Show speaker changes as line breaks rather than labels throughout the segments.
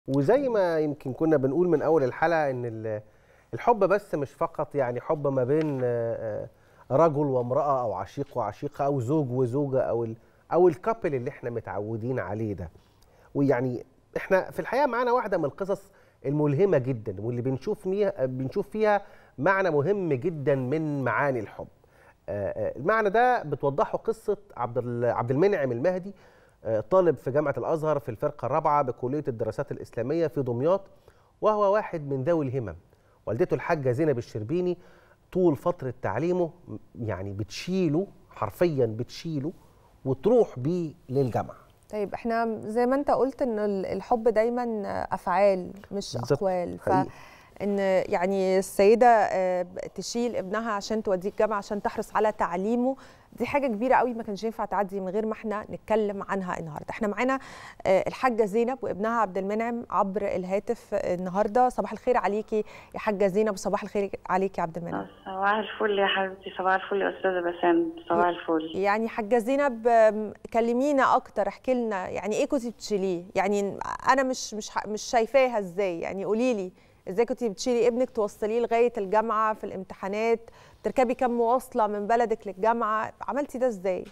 وزي ما يمكن كنا بنقول من اول الحلقه ان ال- الحب بس مش فقط يعني حب ما بين آه، آه، رجل وامراه او عشيق وعشيقه او زوج وزوجه او ال او الكابل اللي احنا متعودين عليه ده ويعني احنا في الحقيقه معانا واحده من القصص الملهمه جدا واللي بنشوف فيها بنشوف فيها معنى مهم جدا من معاني الحب آه، آه، المعنى ده بتوضحه قصه عبد ال- عبد المنعم المهدي آه، طالب في جامعه الازهر في الفرقه الرابعه بكليه الدراسات الاسلاميه في دمياط وهو واحد من ذوي الهمم والدته الحاجه زينب الشربيني طول فتره تعليمه م- يعني بتشيله حرفيا بتشيله وتروح بيه للجامعه
طيب احنا زي ما انت قلت ان ال- الحب دايما افعال مش
بالظبط،
اقوال
حقيقي.
ان يعني السيده آه، تشيل ابنها عشان توديه الجامعه عشان تحرص على تعليمه دي حاجه كبيره قوي ما كانش ينفع تعدي من غير ما احنا نتكلم عنها النهارده احنا معانا آه، الحاجه زينب وابنها عبد المنعم عبر الهاتف النهارده صباح الخير عليكي يا حاجه زينب وصباح الخير عليكي يا عبد المنعم
صباح الفل يا حبيبتي صباح الفل يا استاذه بسام صباح الفل
يعني حاجه زينب آم، كلمينا اكتر احكي لنا يعني ايه كنتي بتشيليه يعني انا مش مش ح- مش شايفاها ازاي يعني قولي لي ازاي كنتي بتشيلي ابنك توصليه لغايه الجامعه في الامتحانات تركبي كام مواصله من بلدك للجامعه عملتي ده ازاي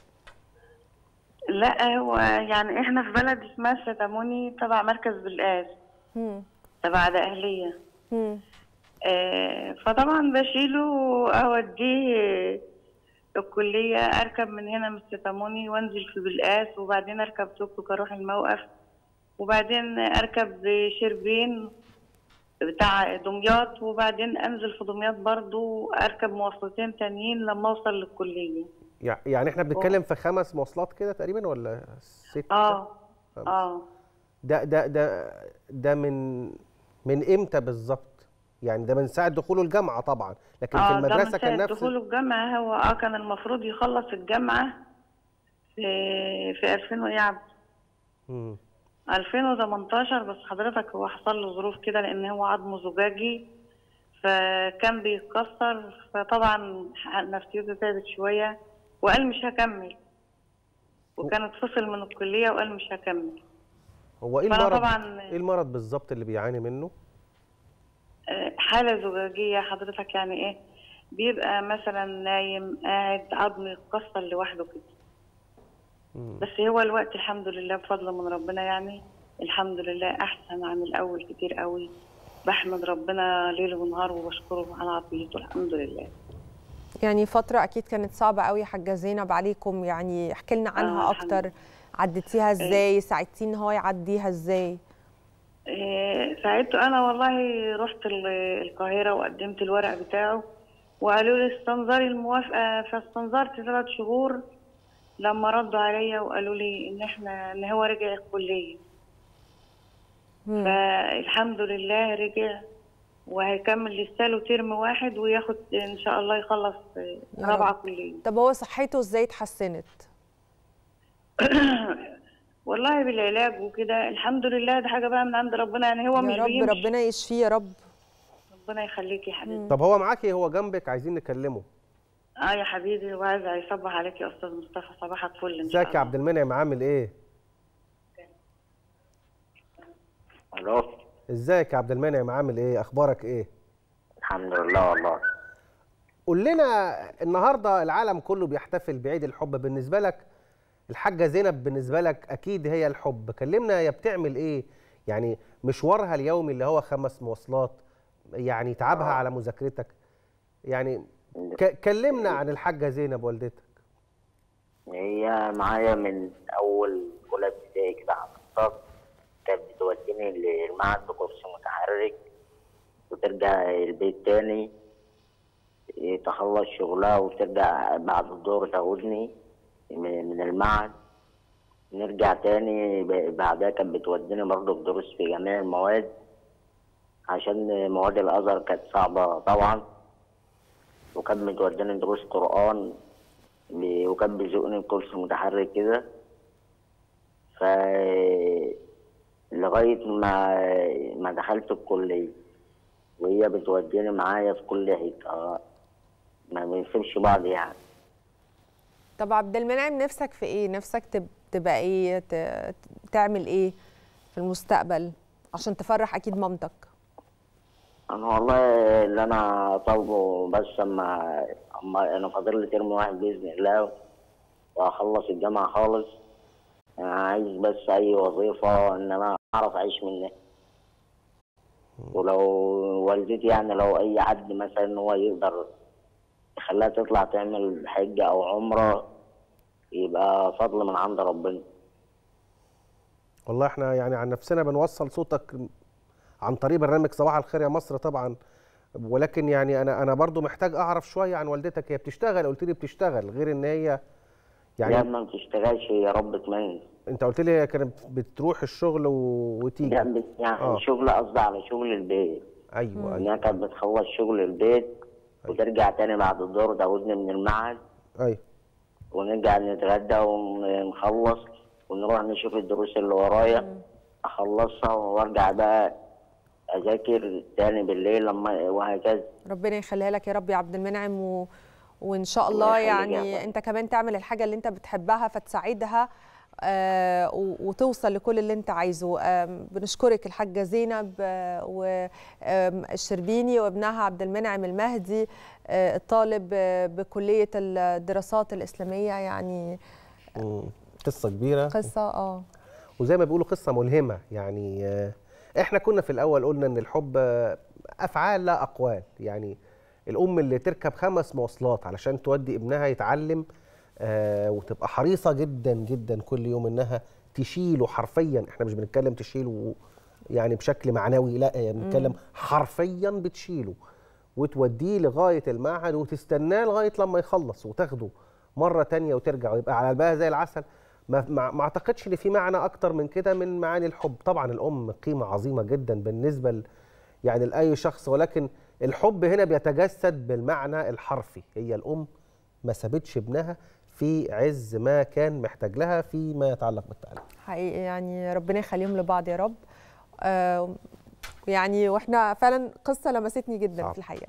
لا هو يعني احنا في بلد اسمها ستاموني تبع مركز بالقاس
هم
تبع دقهلية
هم
آه فطبعا بشيله اوديه الكلية اركب من هنا من ستاموني وانزل في بالقاس وبعدين اركب توك توك اروح الموقف وبعدين اركب شربين بتاع دمياط وبعدين انزل في دمياط برضو اركب مواصلتين تانيين لما اوصل للكلية
يع- يعني احنا بنتكلم في خمس مواصلات كده تقريبا ولا ست
اه
خمس.
اه
ده ده ده ده من من امتى بالظبط يعني ده من ساعه دخوله الجامعه طبعا لكن في
اه ده
المدرسه
من
كان
ساعة
نفس
دخوله الجامعة هو اه كان المفروض يخلص الجامعة في في 2000 وإيه يا عبد
مم.
2018 بس حضرتك هو حصل له ظروف كده لأن هو عظمه زجاجي فكان بيتكسر فطبعا نفسيته تعبت شوية وقال مش هكمل وكان اتفصل من الكلية وقال مش هكمل
هو ايه
فأنا
المرض
طبعا
ايه المرض بالظبط اللي بيعاني منه
آه، حالة زجاجية حضرتك يعني ايه بيبقى مثلا نايم قاعد عظمه يتكسر لوحده كده
مم.
بس هو الوقت الحمد لله بفضل من ربنا يعني الحمد لله احسن عن الاول كتير قوي بحمد ربنا ليل ونهار وبشكره على عطيته الحمد لله
يعني فتره اكيد كانت صعبه قوي يا حاجه زينب عليكم يعني احكي لنا عنها
آه، الحمد
اكتر عديتيها ازاي ساعدتيه ان هو يعديها ازاي
إيه، ساعدته انا والله رحت ال- القاهره وقدمت الورق بتاعه وقالوا لي استنظري الموافقه فاستنظرت ثلاث شهور لما ردوا عليا وقالوا لي ان احنا ان هو رجع الكليه
مم.
فالحمد لله رجع وهيكمل لسه له ترم واحد وياخد ان شاء الله يخلص
يا
رابعه
رب.
كليه
طب هو صحته ازاي اتحسنت
والله بالعلاج وكده الحمد لله ده حاجه بقى من عند ربنا يعني هو مش
يا رب
بيمشي
ربنا يشفيه يا رب
ربنا يخليكي يا حبيبي
طب هو معاكي هو جنبك عايزين نكلمه
اه يا حبيبي وعايز يصبح عليك يا استاذ مصطفى صباحك فل ان شاء
ازيك يا
الله
عبد المنعم عامل ايه
الو
ازيك يا عبد المنعم عامل ايه اخبارك ايه
الحمد لله والله
قول لنا النهارده العالم كله بيحتفل بعيد الحب بالنسبه لك الحاجه زينب بالنسبه لك اكيد هي الحب كلمنا هي بتعمل ايه يعني مشوارها اليومي اللي هو خمس مواصلات يعني تعبها
آه.
على مذاكرتك يعني ك- كلمنا عن الحاجه زينب والدتك
هي معايا من اول اولى ابتدائي كده حضرتك كانت بتوديني للمعهد بكرسي متحرك وترجع البيت تاني إيه، تخلص شغلها وترجع بعد الظهر تاخدني من من المعهد نرجع تاني ب- بعدها كانت بتوديني برضه دروس في جميع المواد عشان مواد الازهر كانت صعبه طبعا وكانت بتوديني دروس قران ب- وكان بيزقني بكرسي متحرك كده ف لغاية ما ما دخلت الكلية وهي بتوديني معايا في كل حتة ما بنسيبش بعض يعني
طب عبد المنعم نفسك في ايه نفسك تب- تبقى ايه ت- تعمل ايه في المستقبل عشان تفرح اكيد مامتك
انا والله اللي انا طالبه بس اما اما انا فاضل لي ترم واحد باذن الله واخلص الجامعه خالص انا عايز بس اي وظيفه ان انا اعرف اعيش منها ولو والدتي يعني لو اي حد مثلا هو يقدر يخليها تطلع تعمل حجه او عمره يبقى فضل من عند ربنا
والله احنا يعني عن نفسنا بنوصل صوتك عن طريق برنامج صباح الخير يا مصر طبعا ولكن يعني انا انا برضو محتاج اعرف شويه عن والدتك هي بتشتغل قلت لي بتشتغل غير ان هي
يعني
يعني
ما بتشتغلش يا رب تميز
انت قلت لي هي كانت بتروح الشغل و... وتيجي
يعني يعني
آه.
شغل قصدي على شغل البيت
ايوه ايوه
انها كانت بتخلص شغل البيت وترجع تاني بعد الظهر تاخدني من المعهد
ايوه
ونرجع نتغدى ونخلص ونروح نشوف الدروس اللي ورايا اخلصها وارجع بقى اذاكر تاني بالليل لما وهكذا
ربنا يخليها لك يا رب يا عبد المنعم و... وان شاء
الله
الله
يخليك يا
يعني
رب.
انت كمان تعمل الحاجه اللي انت بتحبها فتساعدها آه و- وتوصل لكل اللي انت عايزه آم، بنشكرك الحاجه زينب والشربيني وابنها عبد المنعم المهدي آه الطالب آه، بكليه الدراسات الاسلاميه يعني
مم. قصه كبيره
قصه اه
وزي ما بيقولوا قصه ملهمه يعني آه، احنا كنا في الاول قلنا ان الحب آه، افعال لا اقوال يعني الام اللي تركب خمس مواصلات علشان تودي ابنها يتعلم آه، وتبقى حريصه جدا جدا كل يوم انها تشيله حرفيا احنا مش بنتكلم تشيله يعني بشكل معنوي لا يعني بنتكلم حرفيا بتشيله وتوديه لغايه المعهد وتستناه لغايه لما يخلص وتاخده مره تانية وترجع ويبقى على قلبها زي العسل ما, ما, ما اعتقدش ان في معنى اكتر من كده من معاني الحب طبعا الام قيمه عظيمه جدا بالنسبه ل يعني لاي شخص ولكن الحب هنا بيتجسد بالمعنى الحرفي هي الام ما سابتش ابنها في عز ما كان محتاج لها فيما يتعلق بالتعليم
حقيقي يعني ربنا يخليهم لبعض يا رب آه يعني واحنا فعلا قصه لمستني جدا
طبعا.
في الحقيقه